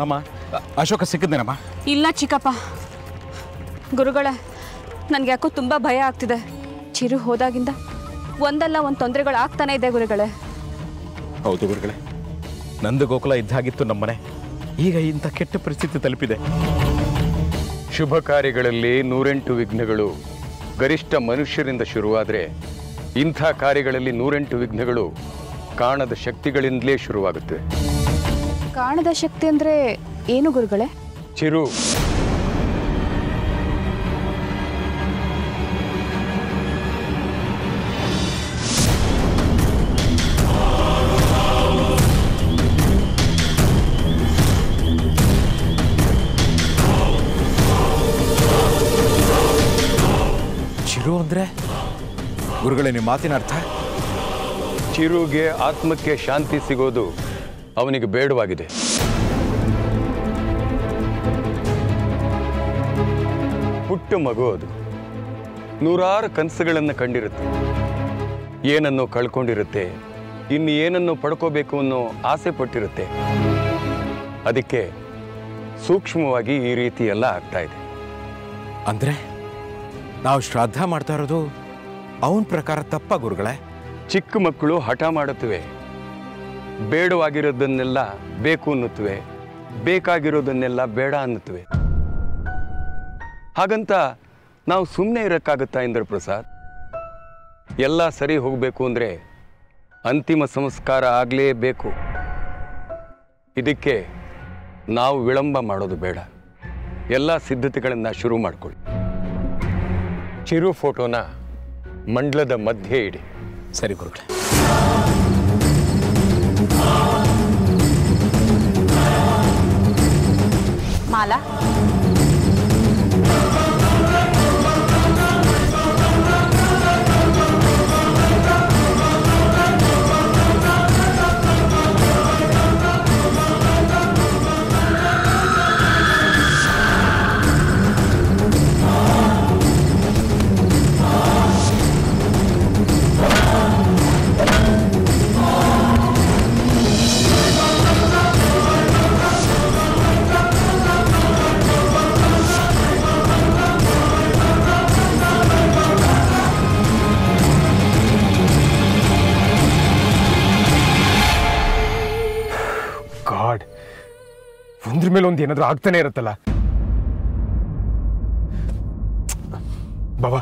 ಅಮ್ಮ ಅಶೋಕ ಸಿಕ್ಕಿದ್ದೇನಮ್ಮ ಇಲ್ಲ ಚಿಕ್ಕಪ್ಪ ಗುರುಗಳೇ ನನಗೆ ಯಾಕೋ ತುಂಬ ಭಯ ಆಗ್ತಿದೆ ಚಿರು ಹೋದಾಗಿಂದ ಒಂದಲ್ಲ ಒಂದು ತೊಂದರೆಗಳು ಆಗ್ತಾನೆ ಇದೆ ಗುರುಗಳೇ ಹೌದು ಗುರುಗಳೇ ನಂದು ಗೋಕುಲ ಇದ್ದಾಗಿತ್ತು ನಮ್ಮನೆ ಈಗ ಇಂಥ ಕೆಟ್ಟ ಪರಿಸ್ಥಿತಿ ತಲುಪಿದೆ ಶುಭ ಕಾರ್ಯಗಳಲ್ಲಿ ನೂರೆಂಟು ವಿಘ್ನಗಳು ಗರಿಷ್ಠ ಮನುಷ್ಯರಿಂದ ಶುರುವಾದರೆ ಇಂಥ ಕಾರ್ಯಗಳಲ್ಲಿ ನೂರೆಂಟು ವಿಘ್ನಗಳು ಕಾಣದ ಶಕ್ತಿಗಳಿಂದಲೇ ಶುರುವಾಗುತ್ತವೆ ಕಾಣದ ಶಕ್ತಿ ಅಂದರೆ ಏನು ಗುರುಗಳೇ ಚಿರು ಚಿರು ಅಂದ್ರೆ ಗುರುಗಳೇ ನಿಮ್ಮ ಮಾತಿನ ಅರ್ಥ ಚಿರುಗೆ ಆತ್ಮಕ್ಕೆ ಶಾಂತಿ ಸಿಗೋದು ಅವನಿಗೆ ಬೇಡವಾಗಿದೆ ಪುಟ್ಟ ಮಗು ಅದು ನೂರಾರು ಕನಸುಗಳನ್ನು ಕಂಡಿರುತ್ತೆ ಏನನ್ನು ಕಳ್ಕೊಂಡಿರುತ್ತೆ ಇನ್ನು ಏನನ್ನು ಪಡ್ಕೋಬೇಕು ಅನ್ನೋ ಆಸೆ ಪಟ್ಟಿರುತ್ತೆ ಅದಕ್ಕೆ ಸೂಕ್ಷ್ಮವಾಗಿ ಈ ರೀತಿ ಎಲ್ಲ ಆಗ್ತಾ ಇದೆ ಅಂದ್ರೆ ನಾವು ಶ್ರಾದ್ದ ಮಾಡ್ತಾ ಇರೋದು ಅವನ ಪ್ರಕಾರ ತಪ್ಪ ಗುರುಗಳೇ ಚಿಕ್ಕ ಮಕ್ಕಳು ಹಠ ಮಾಡುತ್ತವೆ ಬೇಡವಾಗಿರೋದನ್ನೆಲ್ಲ ಬೇಕು ಅನ್ನುತ್ತವೆ ಬೇಕಾಗಿರೋದನ್ನೆಲ್ಲ ಬೇಡ ಅನ್ನುತ್ತವೆ ಹಾಗಂತ ನಾವು ಸುಮ್ಮನೆ ಇರೋಕ್ಕಾಗುತ್ತಾ ಇಂದ್ರ ಪ್ರಸಾದ್ ಎಲ್ಲ ಸರಿ ಹೋಗಬೇಕು ಅಂದರೆ ಅಂತಿಮ ಸಂಸ್ಕಾರ ಆಗಲೇಬೇಕು ಇದಕ್ಕೆ ನಾವು ವಿಳಂಬ ಮಾಡೋದು ಬೇಡ ಎಲ್ಲ ಸಿದ್ಧತೆಗಳನ್ನು ಶುರು ಮಾಡಿಕೊಳ್ಳಿ ಚಿರು ಫೋಟೋನ ಮಂಡಲದ ಮಧ್ಯೆ ಇಡಿ ಸರಿ ಗುರುಗಳೇ ಮಾಲಾ ಗಾಡ್ ಒಂದ್ರ ಮೇಲೆ ಒಂದು ಏನಾದ್ರೂ ಆಗ್ತಾನೆ ಇರುತ್ತಲ್ಲ ಬಾಬಾ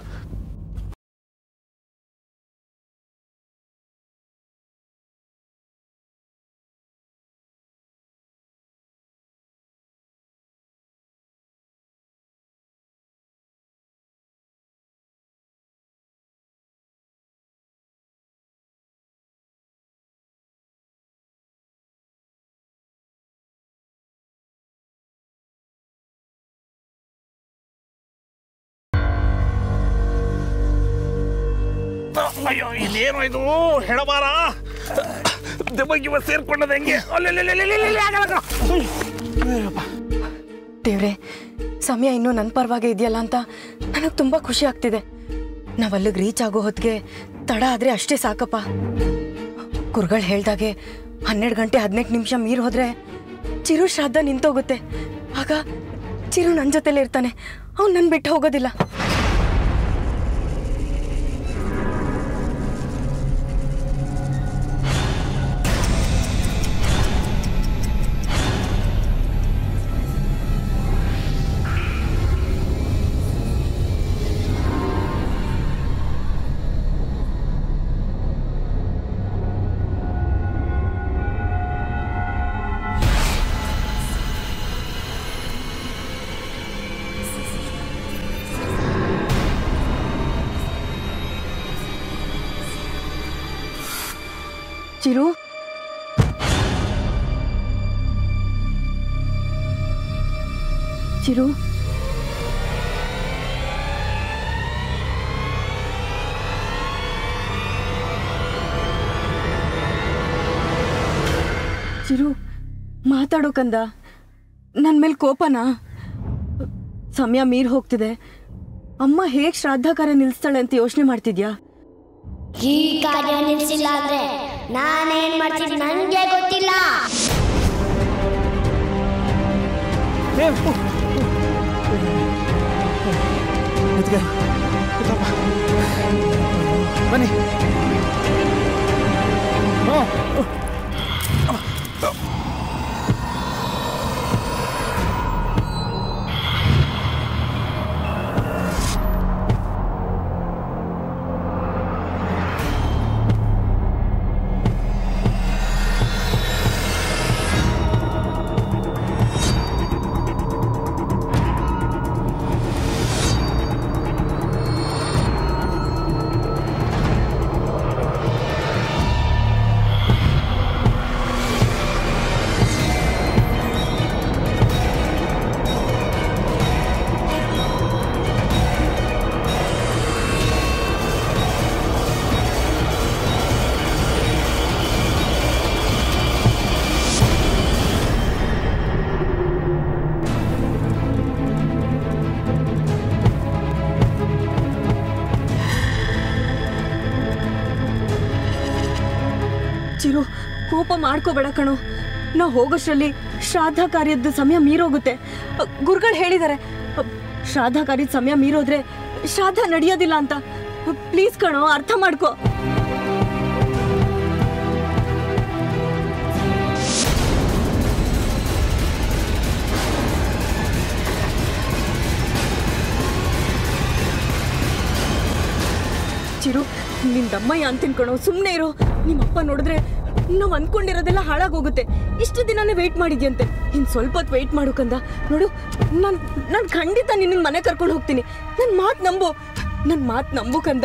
ಅಯ್ಯೋ ಇದೇನೋ ಇದು ಹೆಣಬಾರ ದೆಬ್ಬಗಿವ ಸೇರ್ಕೊಂಡದ ಹೆಂಗೆ ಅಲ್ಲೆಲ್ಲೆಲ್ಲೆಲ್ಲೆಲ್ಲೆ ಆಗಲ್ಲ ದೇವ್ರೆ ಸಮಯ ಇನ್ನೂ ನನ್ನ ಪರವಾಗೇ ಇದೆಯಲ್ಲ ಅಂತ ನನಗೆ ತುಂಬ ಖುಷಿ ಆಗ್ತಿದೆ ನಾವು ಅಲ್ಲಿಗೆ ರೀಚ್ ಆಗೋ ಹೊತ್ತಿಗೆ ತಡ ಆದರೆ ಅಷ್ಟೇ ಸಾಕಪ್ಪ ಗುರುಗಳು ಹೇಳ್ದಾಗೆ ಹನ್ನೆರಡು ಗಂಟೆ ಹದಿನೆಂಟು ನಿಮಿಷ ಮೀರಿ ಹೋದ್ರೆ ಚಿರು ಶ್ರಾದ್ದ ನಿಂತೋಗುತ್ತೆ ಆಗ ಚಿರು ನನ್ನ ಜೊತೆಲೇ ಇರ್ತಾನೆ ಅವ್ನು ನನ್ನ ಬಿಟ್ಟು ಹೋಗೋದಿಲ್ಲ ಚಿರು ಚಿರು ಚಿರು ಮಾತಾಡೋ ಕಂದ ನನ್ನ ಮೇಲೆ ಕೋಪನಾ ಸಮಯ ಮೀರ್ ಹೋಗ್ತಿದೆ ಅಮ್ಮ ಹೇಗೆ ಶ್ರಾದ್ದ ಕಾರ್ಯ ನಿಲ್ಲಿಸ್ತಾಳೆ ಅಂತ ಯೋಚನೆ ಮಾಡ್ತಿದ್ಯಾ ಈ ಕಾರ್ಯ ನಿಲ್ಸಿಲ್ಲ ಅಂದ್ರೆ ನಾನೇನ್ ಮಾಡ್ತೀನಿ ನನ್ಗೆ ಗೊತ್ತಿಲ್ಲ ಬನ್ನಿ ಚಿರು ಕೋಪ ಮಾಡ್ಕೋಬೇಡ ಕಣೋ ನಾವು ಹೋಗೋಷ್ಟರಲ್ಲಿ ಶ್ರಾದ್ದ ಕಾರ್ಯದ ಸಮಯ ಮೀರೋಗುತ್ತೆ ಗುರುಗಳು ಹೇಳಿದ್ದಾರೆ ಶ್ರಾದ್ದ ಕಾರ್ಯದ ಸಮಯ ಮೀರೋದ್ರೆ ಶ್ರಾದ್ದ ನಡೆಯೋದಿಲ್ಲ ಅಂತ ಪ್ಲೀಸ್ ಕಣೋ ಅರ್ಥ ಮಾಡ್ಕೋ ಚಿರು ನಿನ್ ದಮ್ಮಯ್ಯ ಅಂತೀನಿ ಕಣೋ ಸುಮ್ಮನೆ ಇರೋ ನಿಮ್ಮಪ್ಪ ನೋಡಿದ್ರೆ ನಾವು ಅನ್ಕೊಂಡಿರೋದೆಲ್ಲ ಹಾಳಾಗೋಗುತ್ತೆ ಇಷ್ಟು ದಿನನೇ ವೆಯ್ಟ್ ಮಾಡಿದ್ಯಂತೆ ಇನ್ ಸ್ವಲ್ಪ ಹೊತ್ತು ವೆಯ್ಟ್ ಮಾಡು ಕಂದ ನೋಡು ನಾನು ನಾನು ಖಂಡಿತ ನಿನ್ನ ಮನೆ ಕರ್ಕೊಂಡು ಹೋಗ್ತೀನಿ ನನ್ನ ಮಾತು ನಂಬು ನನ್ನ ಮಾತು ನಂಬು ಕಂದ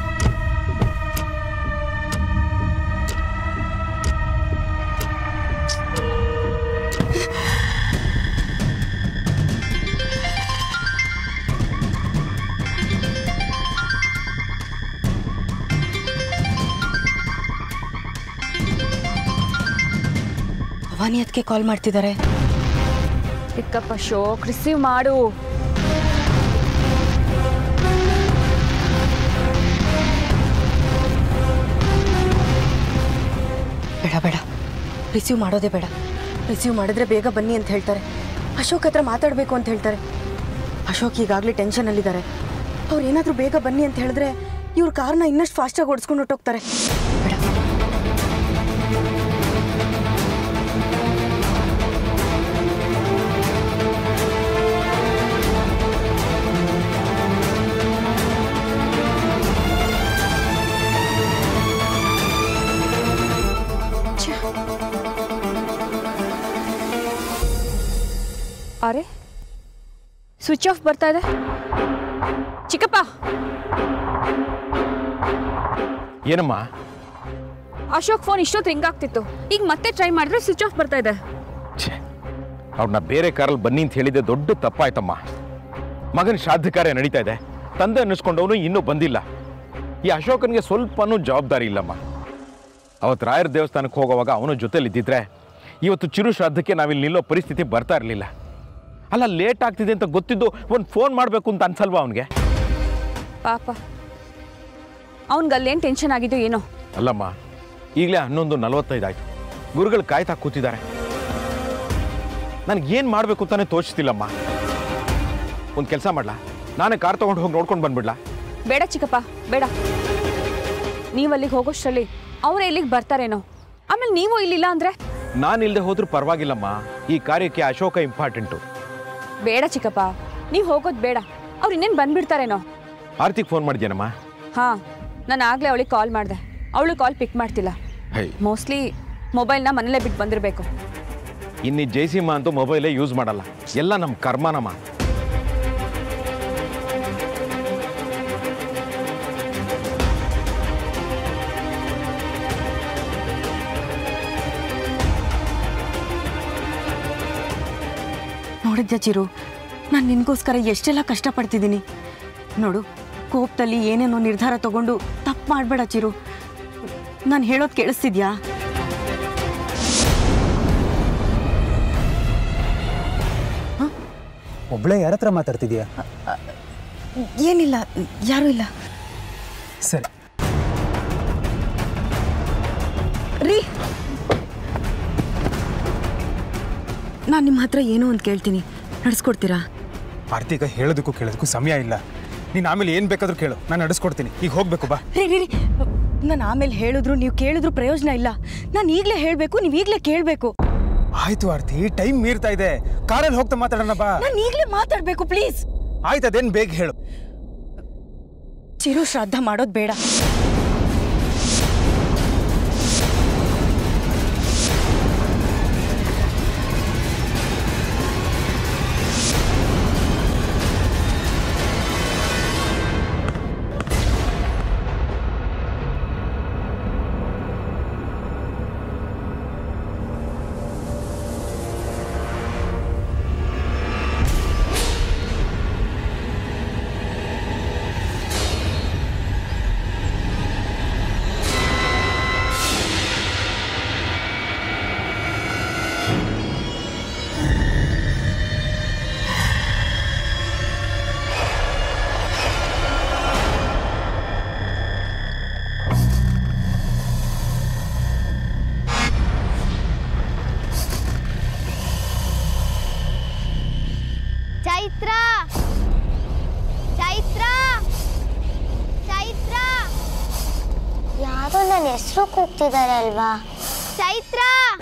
ಭವಾನಿ ಅದಕ್ಕೆ ಕಾಲ್ ಮಾಡ್ತಿದ್ದಾರೆ ಪಿಕ್ಕಪ್ಪ ಶೋಕ್ ರಿಸೀವ್ ಮಾಡು ಬೇಡ ಬೇಡ ರಿಸೀವ್ ಮಾಡೋದೇ ಬೇಡ ರಿಸೀವ್ ಮಾಡಿದ್ರೆ ಬೇಗ ಬನ್ನಿ ಅಂತ ಹೇಳ್ತಾರೆ ಅಶೋಕ್ ಹತ್ರ ಮಾತಾಡಬೇಕು ಅಂತ ಹೇಳ್ತಾರೆ ಅಶೋಕ್ ಈಗಾಗಲೇ ಟೆನ್ಷನಲ್ಲಿದ್ದಾರೆ ಅವ್ರು ಏನಾದರೂ ಬೇಗ ಬನ್ನಿ ಅಂತ ಹೇಳಿದ್ರೆ ಇವ್ರ ಕಾರ್ನ ಇನ್ನಷ್ಟು ಫಾಸ್ಟಾಗಿ ಓಡಿಸ್ಕೊಂಡು ಹೊಟ್ಟೋಗ್ತಾರೆ ಬೇಡ ಅರೆ ಸ್ವಿಚ್ ಆಫ್ ಬರ್ತಾ ಇದೆ ಚಿಕ್ಕಪ್ಪ ಏನಮ್ಮ ಅಶೋಕ್ ಫೋನ್ ಇಷ್ಟೊತ್ತು ರಿಂಗ್ ಆಗ್ತಿತ್ತು ಈಗ ಮತ್ತೆ ಟ್ರೈ ಮಾಡಿದ್ರೆ ಸ್ವಿಚ್ ಆಫ್ ಬರ್ತಾ ಇದೆ ಛೇ ಅವ್ರನ್ನ ಬೇರೆ ಕಾರಲ್ಲಿ ಬನ್ನಿ ಅಂತ ಹೇಳಿದ್ದೆ ದೊಡ್ಡ ತಪ್ಪಾಯ್ತಮ್ಮ ಮಗನ ಶ್ರಾದ್ದ ಕಾರ್ಯ ನಡೀತಾ ಇದೆ ತಂದೆ ಅನ್ನಿಸ್ಕೊಂಡವನು ಇನ್ನೂ ಬಂದಿಲ್ಲ ಈ ಅಶೋಕನಿಗೆ ಸ್ವಲ್ಪನೂ ಜವಾಬ್ದಾರಿ ಇಲ್ಲಮ್ಮ ಅವತ್ತು ರಾಯರ ದೇವಸ್ಥಾನಕ್ಕೆ ಹೋಗುವಾಗ ಅವನು ಜೊತೆಲಿದ್ದಿದ್ರೆ ಇವತ್ತು ಚಿರು ಶ್ರಾದ್ದಕ್ಕೆ ನಾವಿಲ್ಲಿ ನಿಲ್ಲೋ ಪರಿಸ್ಥಿತಿ ಬರ್ತಾ ಇರಲಿಲ್ಲ ಅಲ್ಲ ಲೇಟ್ ಆಗ್ತಿದೆ ಅಂತ ಗೊತ್ತಿದ್ದು ಒಂದು ಫೋನ್ ಮಾಡಬೇಕು ಅಂತ ಅನ್ಸಲ್ವಾ ಅವನಿಗೆ ಪಾಪ ಅವನ್ಗೆ ಅಲ್ಲೇನು ಟೆನ್ಷನ್ ಆಗಿದೆಯೋ ಏನೋ ಅಲ್ಲಮ್ಮ ಈಗಲೇ ಹನ್ನೊಂದು ನಲವತ್ತೈದು ಆಯ್ತು ಗುರುಗಳು ಕಾಯ್ತಾ ಕೂತಿದ್ದಾರೆ ನನಗೇನು ಮಾಡಬೇಕು ಅಂತಾನೆ ತೋಚಿಸ್ತಿಲ್ಲಮ್ಮ ಒಂದು ಕೆಲಸ ಮಾಡ್ಲಾ ನಾನೇ ಕಾರ್ ತೊಗೊಂಡು ಹೋಗಿ ನೋಡ್ಕೊಂಡು ಬಂದ್ಬಿಡ್ಲಾ ಬೇಡ ಚಿಕ್ಕಪ್ಪ ಬೇಡ ನೀವು ಅಲ್ಲಿಗೆ ಹೋಗೋಷ್ಟರಲ್ಲಿ ಅವರೇ ಇಲ್ಲಿಗೆ ಬರ್ತಾರೇನೋ ಆಮೇಲೆ ನೀವು ಇಲ್ಲಿಲ್ಲ ಅಂದರೆ ನಾನು ಇಲ್ಲದೆ ಹೋದ್ರೂ ಪರವಾಗಿಲ್ಲಮ್ಮ ಈ ಕಾರ್ಯಕ್ಕೆ ಅಶೋಕ ಇಂಪಾರ್ಟೆಂಟು ಬೇಡ ಚಿಕ್ಕಪ್ಪ ನೀವು ಹೋಗೋದು ಬೇಡ ಅವ್ರು ಇನ್ನೇನು ಬಂದ್ಬಿಡ್ತಾರೇನೋ ಆರ್ತಿಗೆ ಫೋನ್ ಮಾಡಿದ್ಯೇನಮ್ಮ ಹಾಂ ನಾನು ಆಗಲೇ ಅವಳಿಗೆ ಕಾಲ್ ಮಾಡಿದೆ ಅವಳು ಕಾಲ್ ಪಿಕ್ ಮಾಡ್ತಿಲ್ಲ ಹೈ ಮೋಸ್ಟ್ಲಿ ಮೊಬೈಲ್ನ ಮನೇಲೇ ಬಿಟ್ಟು ಬಂದಿರಬೇಕು ಇನ್ನು ಜೈಸಿಮ್ಮ ಅಂತೂ ಮೊಬೈಲೇ ಯೂಸ್ ಮಾಡಲ್ಲ ಎಲ್ಲ ನಮ್ಮ ಕರ್ಮನಮ್ಮ ನೋಡಿದ್ಯಾ ಚಿರು ನಾನು ನಿನಗೋಸ್ಕರ ಎಷ್ಟೆಲ್ಲ ಕಷ್ಟಪಡ್ತಿದ್ದೀನಿ ನೋಡು ಕೋಪದಲ್ಲಿ ಏನೇನೋ ನಿರ್ಧಾರ ತಗೊಂಡು ತಪ್ಪು ಮಾಡಬೇಡ ಚಿರು ನಾನು ಹೇಳೋದು ಕೇಳಿಸ್ತಿದ್ಯಾ ಒಬ್ಳೆ ಯಾರ ಹತ್ರ ಮಾತಾಡ್ತಿದ್ಯಾ ಏನಿಲ್ಲ ಯಾರೂ ಇಲ್ಲ ಸರಿ ರೀ ನಾನು ನಿಮ್ಮ ಹತ್ರ ಏನೋ ಒಂದು ಕೇಳ್ತೀನಿ ನಡೆಸ್ಕೊಡ್ತೀರಾ ಆರ್ತಿ ಈಗ ಹೇಳೋದಕ್ಕೂ ಕೇಳೋದಕ್ಕೂ ಸಮಯ ಇಲ್ಲ ನೀನು ಆಮೇಲೆ ಏನು ಬೇಕಾದ್ರೂ ಕೇಳು ನಾನು ನಡೆಸ್ಕೊಡ್ತೀನಿ ಈಗ ಹೋಗ್ಬೇಕು ಬಾ ರೀ ರೀ ನಾನು ಆಮೇಲೆ ಹೇಳಿದ್ರು ನೀವು ಕೇಳಿದ್ರು ಪ್ರಯೋಜನ ಇಲ್ಲ ನಾನು ಈಗಲೇ ಹೇಳಬೇಕು ನೀವು ಈಗಲೇ ಕೇಳಬೇಕು ಆಯ್ತು ಆರ್ತಿ ಟೈಮ್ ಮೀರ್ತಾ ಇದೆ ಕಾರಲ್ಲಿ ಹೋಗ್ತಾ ಮಾತಾಡೋಣ ಬಾ ನಾನು ಈಗಲೇ ಮಾತಾಡಬೇಕು ಪ್ಲೀಸ್ ಆಯ್ತು ಅದೇನು ಬೇಗ ಹೇಳು ಚಿರು ಶ್ರಾದ್ದ ಮಾಡೋದು ಬೇಡ ಚೈತ್ರ ಚೈತ್ರ ಚೈತ್ರ ಯಾರೋ ನನ್ನ ಹೆಸರು ಕೂಗ್ತಿದ್ದಾರೆ ಅಲ್ವಾ ಚೈತ್ರ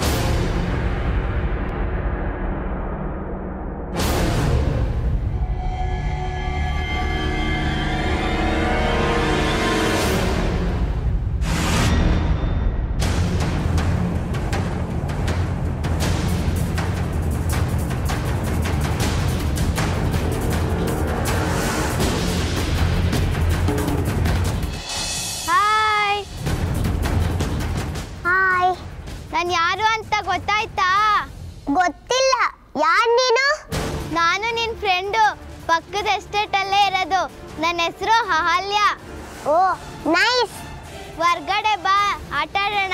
ಹಾಯ್ ಹಾಯ್ ನಾನು ಯಾರು ಅಂತ ಗೊತ್ತಾಯ್ತಾ ಗೊತ್ತಿಲ್ಲ ಯಾರು ನೀನು ನಾನು ನಿನ್ನ ಫ್ರೆಂಡು ಪಕ್ಕದ ಎಸ್ಟೇಟಲ್ಲೇ ಇರೋದು ನನ್ನ ಹೆಸರು ಅಹಲ್ಯ ಓ ನೈಸ್ ಹೊರ್ಗಡೆ ಬಾ ಆಟ ಆಡೋಣ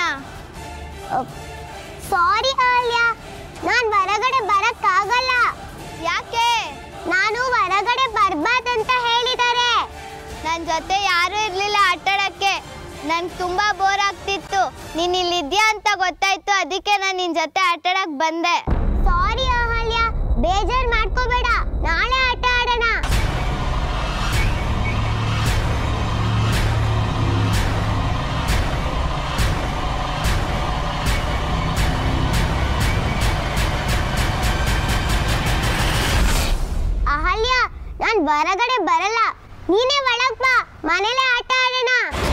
ಸಾರಿ ಅಹಲ್ಯ ನಾನು ಹೊರಗಡೆ ಬರಕ್ಕಾಗಲ್ಲ ಯಾಕೆ ನಾನು ಹೊರಗಡೆ ಬರ್ಬಾರ್ದಂತ ಹೇಳಿದ್ದಾರೆ ನನ್ನ ಜೊತೆ ಯಾರೂ ಇರಲಿಲ್ಲ ಆಟಾಡಕ್ಕೆ ನನ್ಗೆ ತುಂಬ ಬೋರ್ ಆಗ್ತಿತ್ತು ನೀನು ಇಲ್ಲಿದ್ಯಾ ಅಂತ ಗೊತ್ತಾಯ್ತು ಅದಕ್ಕೆ ನಾನು ನಿನ್ನ ಜೊತೆ ಆಟಾಡಕ್ಕೆ ಬಂದೆ ಸಾರಿ ಅಹಲ್ಯ ಬೇಜಾರು ಮಾಡ್ಕೋಬೇಡ ನಾಳೆ ಆಟ ಆಡೋಣ ಅಹಲ್ಯ ನಾನು ಹೊರಗಡೆ ಬರಲ್ಲ ನೀನೇ ಒಳಗ್ ಬಾ ಮನೇಲೆ ಆಟ ಆಡೋಣ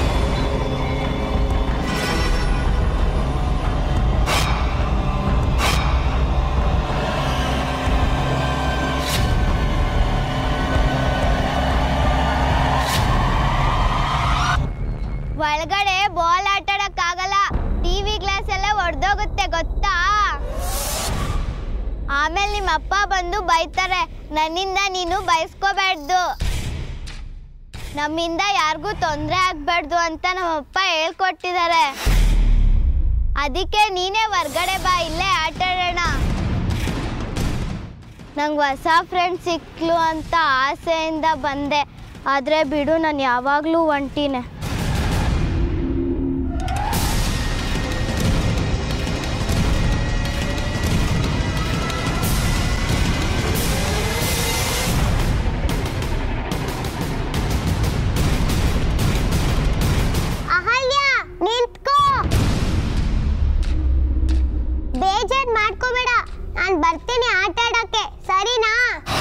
ಒಳಗಡೆ ಬಾಲ್ ಆಟ ಆಡಕ್ಕಾಗಲ್ಲ ಟಿವಿ ಗ್ಲಾಸ್ ಎಲ್ಲ ಒಡೆದೋಗುತ್ತೆ ಗೊತ್ತಾ ಆಮೇಲೆ ನಿಮ್ಮ ಅಪ್ಪ ಬಂದು ಬೈತಾರೆ ನನ್ನಿಂದ ನೀನು ಬಯಸ್ಕೋಬಾರ್ದು ನಮ್ಮಿಂದ ಯಾರಿಗೂ ತೊಂದರೆ ಆಗ್ಬಾರ್ದು ಅಂತ ನಮ್ಮಪ್ಪ ಹೇಳ್ಕೊಟ್ಟಿದ್ದಾರೆ ಅದಕ್ಕೆ ನೀನೇ ಹೊರ್ಗಡೆ ಬಾ ಇಲ್ಲೇ ಆಟ ಆಡೋಣ ನಂಗೆ ಹೊಸ ಫ್ರೆಂಡ್ ಸಿಕ್ಲು ಅಂತ ಆಸೆಯಿಂದ ಬಂದೆ ಆದರೆ ಬಿಡು ನಾನು ಯಾವಾಗಲೂ ಒಂಟಿನೇ ಅಹಲ್ಯ ನಿಂತ್ಕೋ ಬೇಜಾರ್ ಮಾಡ್ಕೋಬೇಡ ನಾನು ಬರ್ತೀನಿ ಆಟ ಆಡೋಕ್ಕೆ ಸರಿನಾ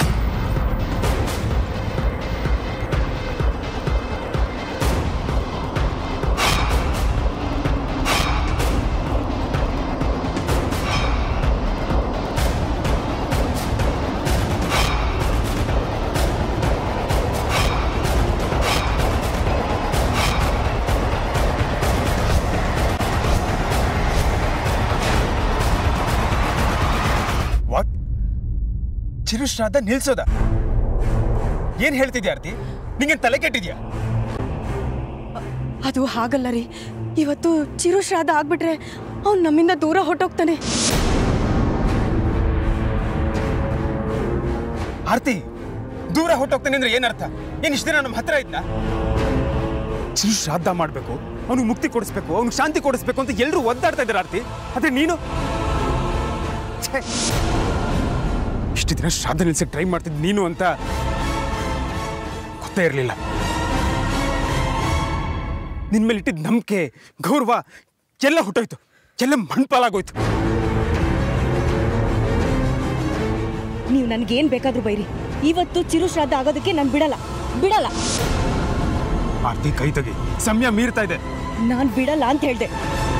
ವಾಟ್ ಚಿರು ಶ್ರಾದ್ದ ನಿಲ್ಸೋದ ಏನ್ ಹೇಳ್ತಿದ್ಯಾ ಆರ್ತಿ ನಿಂಗೆ ತಲೆ ಕೆಟ್ಟಿದ್ಯಾ ಅದು ಹಾಗಲ್ಲ ರೀ ಇವತ್ತು ಚಿರು ಶ್ರಾದ್ದ ಆಗ್ಬಿಟ್ರೆ ಅವ್ನು ನಮ್ಮಿಂದ ದೂರ ಹೊಟ್ಟೋಗ್ತಾನೆ ಆರ್ತಿ ದೂರ ಹೊಟ್ಟೋಗ್ತಾನೆ ಅಂದ್ರೆ ಏನರ್ಥ ಏನ್ ಇಷ್ಟ ದಿನ ನಮ್ಮ ಹತ್ರ ಇದ್ನ ಚಿರು ಶ್ರಾದ್ದ ಮಾಡ್ಬೇಕು ಅವನಿಗೆ ಮುಕ್ತಿ ಕೊಡಿಸ್ಬೇಕು ಅವ್ನಿಗೆ ಶಾಂತಿ ಕೊಡಿಸ್ಬೇಕು ಅಂತ ಎಲ್ಲರೂ ಒದ್ದಾಡ್ತಾ ಇದ್ದಾರೆ ಆರ್ತಿ ಆದ್ರೆ ನೀನು ಛೇ, ಇಷ್ಟ ಇಷ್ಟು ದಿನ ಶ್ರಾದ್ದ ನಿಲ್ಸಕ್ಕೆ ಟ್ರೈ ಮಾಡ್ತಿದ್ದು ನೀನು ಅಂತ ಗೊತ್ತೇ ಇರಲಿಲ್ಲ ನಿನ್ ಮೇಲೆ ಇಟ್ಟಿದ್ದ ನಂಬಿಕೆ ಗೌರವ ಎಲ್ಲ ಹೊಟ್ಟೋಯ್ತು ಎಲ್ಲ ಮಣ್ಪಾಲಾಗೋಯ್ತು ನೀವು ನನಗೇನು ಬೇಕಾದ್ರೂ ಬೈರಿ ಇವತ್ತು ಚಿರು ಶ್ರಾದ್ದ ಆಗೋದಕ್ಕೆ ನಾನು ಬಿಡಲ್ಲ ಬಿಡಲ್ಲ ಆರ್ತಿ ಕೈ ತೆಗಿ ಸಮಯ ಮೀರ್ತಾ ಇದೆ ನಾನು ಬಿಡಲ್ಲ ಅಂತ ಹೇಳ್ದೆ